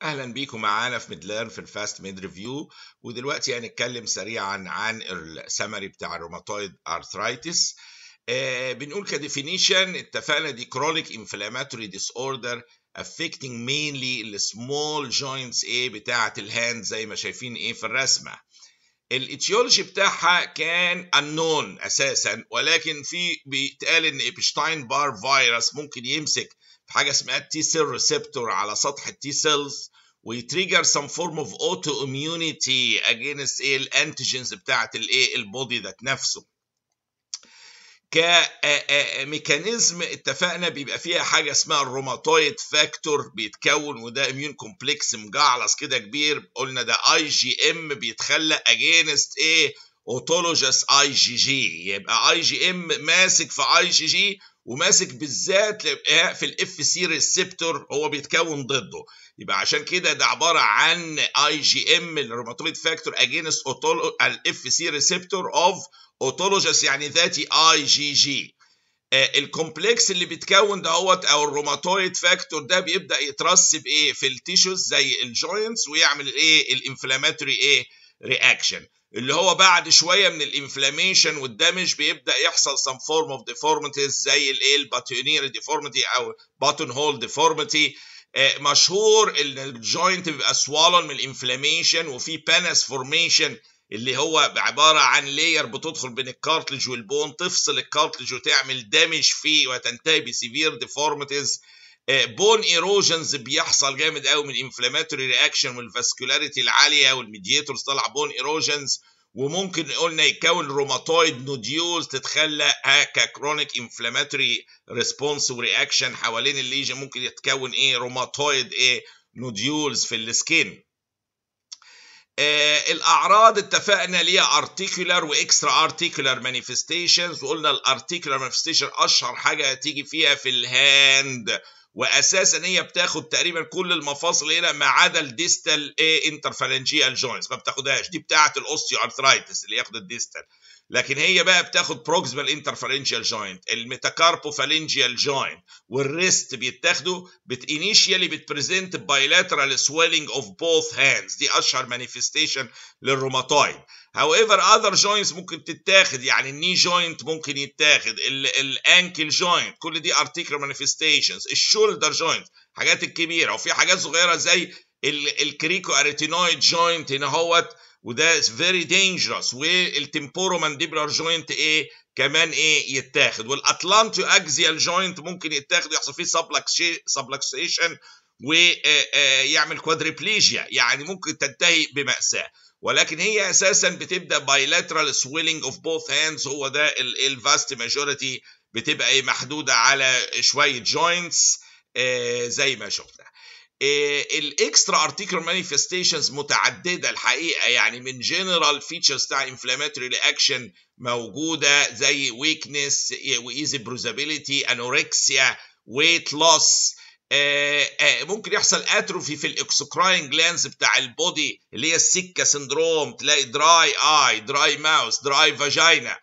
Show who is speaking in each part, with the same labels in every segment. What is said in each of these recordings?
Speaker 1: اهلا بيكم معانا في ميدليرن في الفاست ميد ريفيو ودلوقتي هنتكلم سريعا عن السمري بتاع الروماتويد ارثرايتس آه بنقول كديفينيشن اتفقنا دي chronic inflammatory disorder affecting mainly the small joints ايه بتاعه الهاند زي ما شايفين ايه في الرسمه الاتيولوجي بتاعها كان unknown اساسا ولكن في بيتقال ان ابشتاين بار فيروس ممكن يمسك في حاجه اسمها تي سيل ريسبتور على سطح التي سيلز ويتريجر سم فورم اوف اوتو اميونيتي اجينست ايه الانتيجنز بتاعت الايه البودي ذات نفسه كميكانيزم اتفقنا بيبقى فيها حاجه اسمها الروماتويد فاكتور بيتكون وده اميون كومبلكس مجعلص كده كبير قلنا ده اي جي ام بيتخلق اجينست ايه اوتولوجس اي جي جي يبقى اي جي ام ماسك في اي جي جي وماسك بالذات في الاف سي ريسبتور هو بيتكون ضده يبقى عشان كده ده عباره عن اي جي ام الروماتويد فاكتور اجينست الاف سي ريسبتور اوف اوتولوجس يعني ذاتي اي جي جي الكومبلكس اللي بيتكون دهوت او الروماتويد فاكتور ده بيبدا يترسب ايه في التيشوز زي الجوينتس ويعمل ايه الانفلاماتوري ايه رياكشن اللي هو بعد شويه من الانفلاميشن والدمج بيبدا يحصل some form of deformities زي الايه الباتونير ديفورميتي او باتون هول ديفورميتي مشهور ان الجوينت بيبقى swollen من الانفلاميشن وفي بانس فورميشن اللي هو عباره عن لاير بتدخل بين الكارتلج والبون تفصل الكارتلج وتعمل دامج فيه وتنتهي بسيفير ديفورميتيز بون ايروجنز بيحصل جامد قوي من الانفلاماتوري رياكشن والفاسكولاريتي العاليه والميدياتورز طالعه بون ايروجنز وممكن قلنا يتكون روماتويد نوديولز تتخلق ككرونيك انفلاماتوري ريسبونس ورياكشن حوالين الليجن ممكن يتكون ايه روماتويد ايه نوديولز في السكين آه الاعراض اتفقنا ليها ارتيكولار واكسترا ارتيكولار مانيفستيشنز وقلنا الارتيكولار مانيفستيشن اشهر حاجه هتيجي فيها في الهاند واساسا هي بتاخد تقريبا كل المفاصل هنا ما عدا الديستال ايه انترفالنجيال جوينتس ما بتاخدهاش دي بتاعه الاوستيو ارثرايتس اللي ياخد الديستال لكن هي بقى بتاخد بروكسيمال انترفالنجيال جوينت الميتاكاربوفالنجيال جوينت والريست بيتاخدوا بتانيشيالي بتبريزنت بايلاترال سويلنج اوف بوث هاندز دي اشهر مانيفستيشن للروماتويد however other joints ممكن تتاخد يعني الني جوينت ممكن يتاخد الانكل جوينت كل دي articular manifestations الشولدر جوينت حاجات الكبيره وفي حاجات صغيره زي الكريكو اريتينويد جوينت هنا اهوت وده فيري دينجرس والتمبورو مانديبولار جوينت ايه كمان ايه يتاخد والاتلانتو اكزيال جوينت ممكن يتاخد ويحصل فيه سبلكسيشن ويعمل كوادريبليجيا يعني ممكن تنتهي بمأساة ولكن هي اساسا بتبدا بايلاترال سويلنج اوف بوث هاندز هو ده الفاست ماجوريتي بتبقى ايه محدوده على شويه جوينتس زي ما شفنا الاكسترا ارتيكولار مانيفستيشنز متعدده الحقيقه يعني من جنرال فيتشرز بتاع انفلاماتوري رياكشن موجوده زي ويكنس وايزي بروزابيليتي انوركسيا ويت لوس ممكن يحصل اتروفي في الاكسوكراين جلانز بتاع البودي اللي هي السكه سندروم تلاقي دراي اي دراي ماوس دراي فاجينا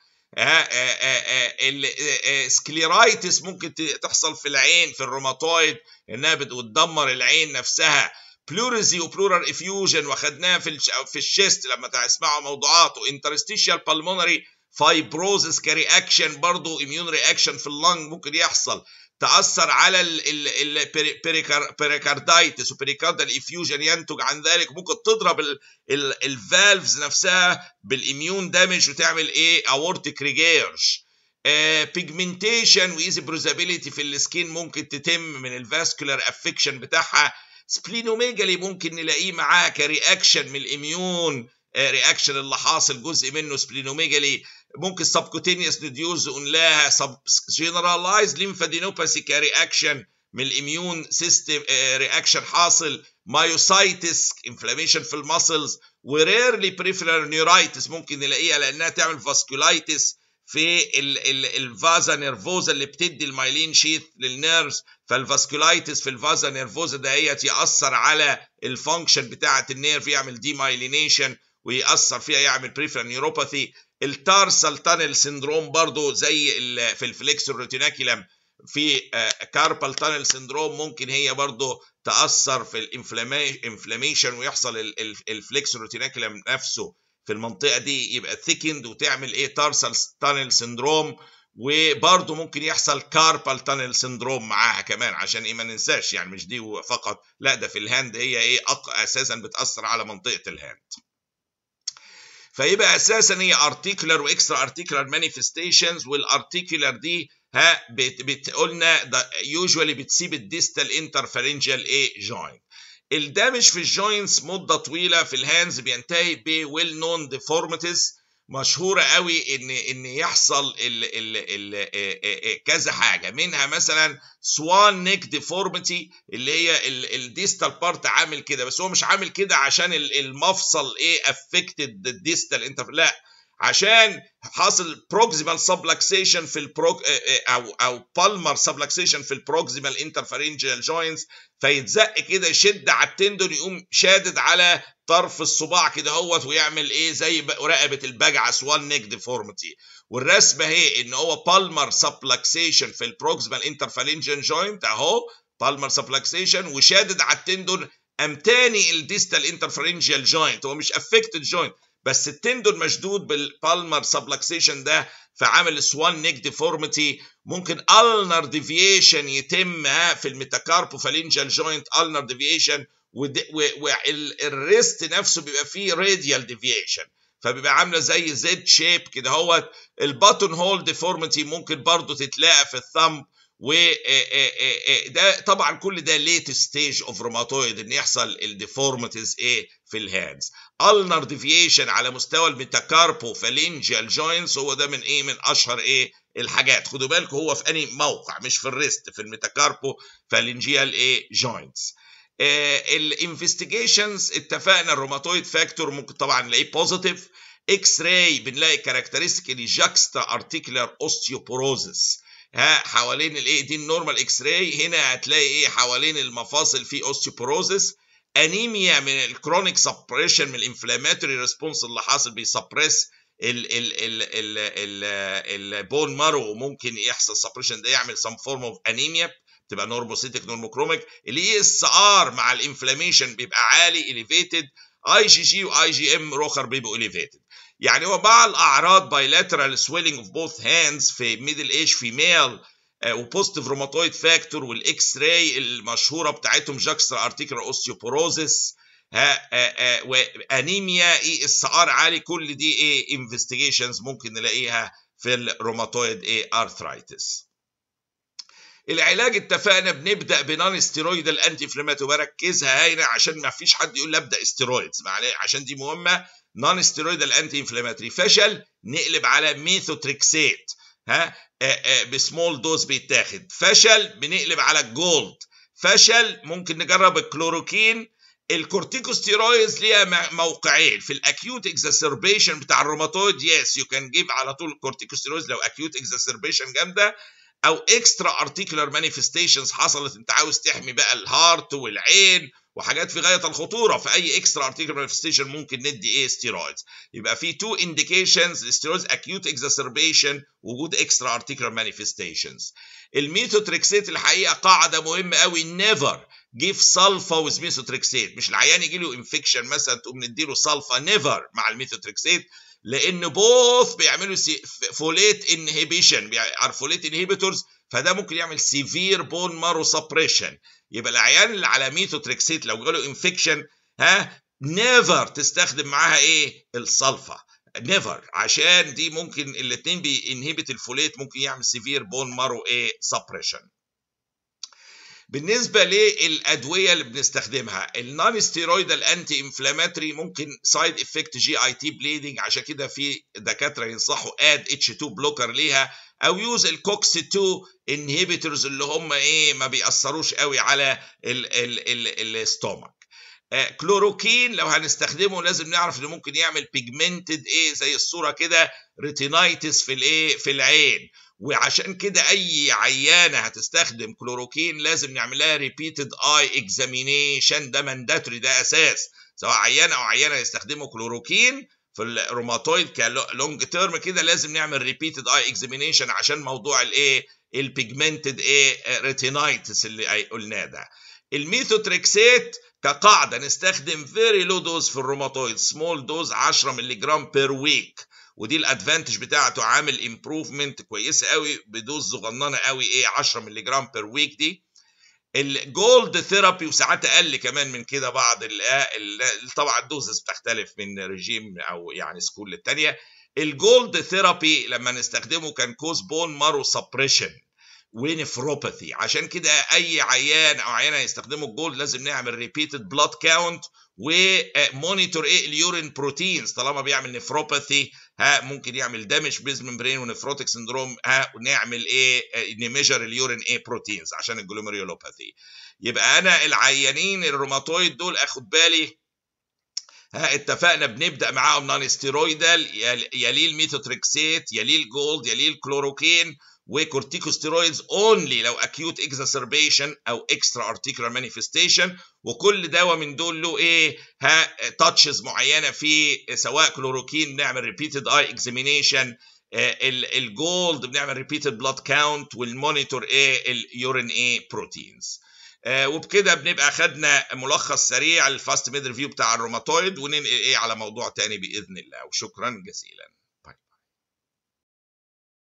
Speaker 1: السكليرايتس ممكن تحصل في العين في الروماتويد انها بتدمر العين نفسها بلوريزي وبلورال افيوجن واخدناها في في الشيست لما تسمعوا موضوعاته انترستيشال بالمونري فايبروزس كرياكشن برضه اميون رياكشن في اللنج ممكن يحصل تاثر على البريكاردايتس وبريكاردال افيوجن ينتج عن ذلك ممكن تضرب الفالفز نفسها بالاميون دامج وتعمل ايه اورتيك ريجيرج بيجمنتيشن وايزي بروزابيليتي في السكين ممكن تتم من الفاسكولار افكشن بتاعها سبلينوميجالي ممكن نلاقيه معاها كرياكشن من الاميون رياكشن اللي حاصل جزء منه سبلينوميجالي ممكن سبكوتينيوس نديوز لها سب جنرالايز ليمفادينوباثي كرياكشن من الاميون سيستم رياكشن حاصل مايوسايتس انفلاميشن في المسلز وريرلي بريفرال نيورايتس ممكن نلاقيها لانها تعمل فاسكولايتس في الفازا نيرفوزا اللي بتدي المايلين شيث للنيرفز فالفاسكولايتس في الفازا نيرفوزا دهيت ياثر على الفانكشن بتاعه النيرف يعمل دي مايلينيشن ويأثر فيها يعمل بريفرال نيوروباثي التارسال تانل سيندروم برضو زي في الفليكسور ريتيناكيلم في كاربال تانل سندروم ممكن هي برضه تاثر في الانفلاميشن ويحصل الفليكس روتيناكولم نفسه في المنطقه دي يبقى ثيكند وتعمل ايه تارسال تانل سندروم وبرضه ممكن يحصل كاربال تانل سندروم معاها كمان عشان ايه ما ننساش يعني مش دي فقط لا ده في الهاند هي ايه اساسا بتاثر على منطقه الهاند فيبقى اساسا هي ارتيكولار واكسترا ارتيكولار مانيفستيشنز والارتيكولار دي ها قلنا يوجوالي بتسيب الديستال انترفرنجال ايه جوينت الدامج في الجوينتس مده طويله في الهاندز بينتهي بويل نون ديفورميتيز مشهوره قوي ان ان يحصل ال ال ال كذا حاجه منها مثلا سوان نيك ديفورميتي اللي هي الديستال بارت عامل كده بس هو مش عامل كده عشان المفصل ايه افكتد الديستال انت لا عشان حاصل بروكسيمال سبلكسيشن في البروك او او بالمر سبلكسيشن في البروكسيمال انترفرنجيال جوينتس فيتزق كده يشد على التندون يقوم شادد على طرف الصباع كده هوت ويعمل ايه زي رقبه البجعه سوان نيك ديفورميتي والرسمه هي ان هو بالمر سبلكسيشن في البروكسيمال انترفرنجيال جوينت اهو بالمر سبلكسيشن وشادد على التندون قام تاني الديستال انترفرنجيال جوينت هو مش افكتد جوينت بس التندون مشدود بالبالمر سبلكسيشن ده فعامل سوان نيك ديفورميتي ممكن النر ديفيشن يتم في الميتاكاربوفالينجال جوينت النر ديفيشن والريست نفسه بيبقى فيه راديال ديفيشن فبيبقى عامله زي زد شيب كده هوت الباتون هول ديفورميتي ممكن برضو تتلاقى في الثumb و ده طبعا كل ده ليت ستيج اوف روماتويد ان يحصل الديفورميتيز ايه في الهاندز النر ديفيشن على مستوى الميتاكاربو فالينجيال جوينتس هو ده من ايه من اشهر ايه الحاجات خدوا بالكم هو في انهي موقع مش في الريست في الميتاكاربو فالينجيال ايه جوينتس الانفستيجيشنز اتفقنا الروماتويد فاكتور ممكن طبعا نلاقيه بوزيتيف اكس راي بنلاقي كاركترستيكلي جاكستا ارتيكولار اوستيوبوروزس ها حوالين الايه دي النورمال اكس راي هنا هتلاقي ايه حوالين المفاصل في اوستيوبوروزس انيميا من الكرونيك سبريشن من الانفلاماتوري ريسبونس اللي حاصل بيسبريس البون مارو ممكن يحصل سبريشن ده يعمل سم فورم اوف انيميا تبقى نورموسيتك نورموكروميك الاي اس ار مع الانفلاميشن بيبقى عالي اليفيتد اي جي جي واي جي ام روخر بيبقوا اليفيتد يعني هو مع الاعراض bilateral swelling of both hands في ميدل ايج فيميل وبوزيتيف روماتويد فاكتور والاكس راي المشهوره بتاعتهم جاكسترا ارتيكولار اوستيوبوروزس ها وانيميا اي اس ار عالي كل دي ايه انفستيجيشنز ممكن نلاقيها في الروماتويد ايه ارثرايتس العلاج اتفقنا بنبدا بنون ستيرويدال انتي انفلاماتوري بركزها هنا عشان ما فيش حد يقول ابدا استيرويدز عشان دي مهمه نون ستيرويدال انتي انفلاماتوري فشل نقلب على ميثوتريكسيت ها بسمول دوز بيتاخد فشل بنقلب على الجولد فشل ممكن نجرب الكلوروكين الكورتيكوستيرويدز ليها موقعين في الاكيوت اكزاسربيشن بتاع الروماتويد يس يو كان جيب على طول الكورتيكوستيرويدز لو اكيوت اكزاسربيشن جامده او اكسترا ارتيكولار مانيفستيشنز حصلت انت عاوز تحمي بقى الهارت والعين وحاجات في غايه الخطوره في اي اكسترا ارتيكولار مانيفستيشن ممكن ندي ايه ستيرويدز يبقى في تو انديكيشنز الستيرويدز اكيوت اكزاسربيشن وجود اكسترا ارتيكولار مانيفستيشنز الميثوتريكسيت الحقيقه قاعده مهمه قوي نيفر جيف سلفا ويز ميثوتريكسيت مش العيان يجي له انفكشن مثلا تقوم نديله سلفا نيفر مع الميثوتريكسيت لان بوث بيعملوا فوليت انهبيشن فوليت انهبيتورز فده ممكن يعمل سيفير بون مارو سبريشن يبقى العيان اللي على ميثوتريكسيت لو جاله انفكشن ها نيفر تستخدم معاها ايه السلفا نيفر عشان دي ممكن الاثنين بينهبت الفوليت ممكن يعمل سيفير بون مارو ايه سبريشن بالنسبة للأدوية اللي بنستخدمها النون ستيرويدال انتي انفلاماتوري ممكن سايد افكت جي اي تي بليدنج عشان كده في دكاترة ينصحوا اد اتش 2 بلوكر ليها او يوز الكوكس 2 انهبيتورز اللي هم ايه ما بيأثروش قوي على الستومك كلوروكين لو هنستخدمه لازم نعرف انه ممكن يعمل بيجمنتد ايه زي الصوره كده ريتينايتس في الايه في العين وعشان كده اي عيانه هتستخدم كلوروكين لازم نعمل لها ريبيتد اي اكزامينيشن ده مانداتوري ده اساس سواء عيانه او عيانه يستخدموا كلوروكين في الروماتويد كلونج تيرم كده لازم نعمل ريبيتد اي اكزامينيشن عشان موضوع الايه البيجمنتد ايه ريتينايتس اللي قلناه ده الميثوتريكسات كقاعده نستخدم فيري لو دوز في الروماتويد سمول دوز 10 مللي جرام بير ويك ودي الادفانتج بتاعته عامل امبروفمنت كويسه قوي بدوز صغننه قوي ايه 10 مللي جرام بير ويك دي الجولد ثيرابي وساعات اقل كمان من كده بعض ال ال طبعا الدوزز بتختلف من ريجيم او يعني سكول للتانيه الجولد ثيرابي لما نستخدمه كان كوز بون مارو سبريشن ونفروباثي عشان كده اي عيان او عيانه يستخدموا الجولد لازم نعمل ريبيتد بلاد كاونت ومونيتور ايه اليورين بروتينز طالما بيعمل نفروباثي ها ممكن يعمل دامج بيز ممبرين ونفروتيك سندروم ها ونعمل ايه نميجر اليورين ايه بروتينز عشان الجلوميريولوباثي يبقى انا العيانين الروماتويد دول اخد بالي ها اتفقنا بنبدا معاهم نون ستيرويدال يليه الميثوتريكسيت يليه الجولد يليه الكلوروكين وكورتيكوستيرويدز اونلي لو اكيوت اكزاسربيشن او اكسترا ارتيكولار مانيفستيشن وكل دواء من دول له ايه ها تاتشز معينه في سواء كلوروكين بنعمل ريبيتد اي اكزامينيشن الجولد بنعمل ريبيتد بلاد كاونت والمونيتور ايه اليورين ايه بروتينز آه وبكده بنبقى خدنا ملخص سريع للفاست ميد ريفيو بتاع الروماتويد وننقل ايه على موضوع تاني باذن الله وشكرا جزيلا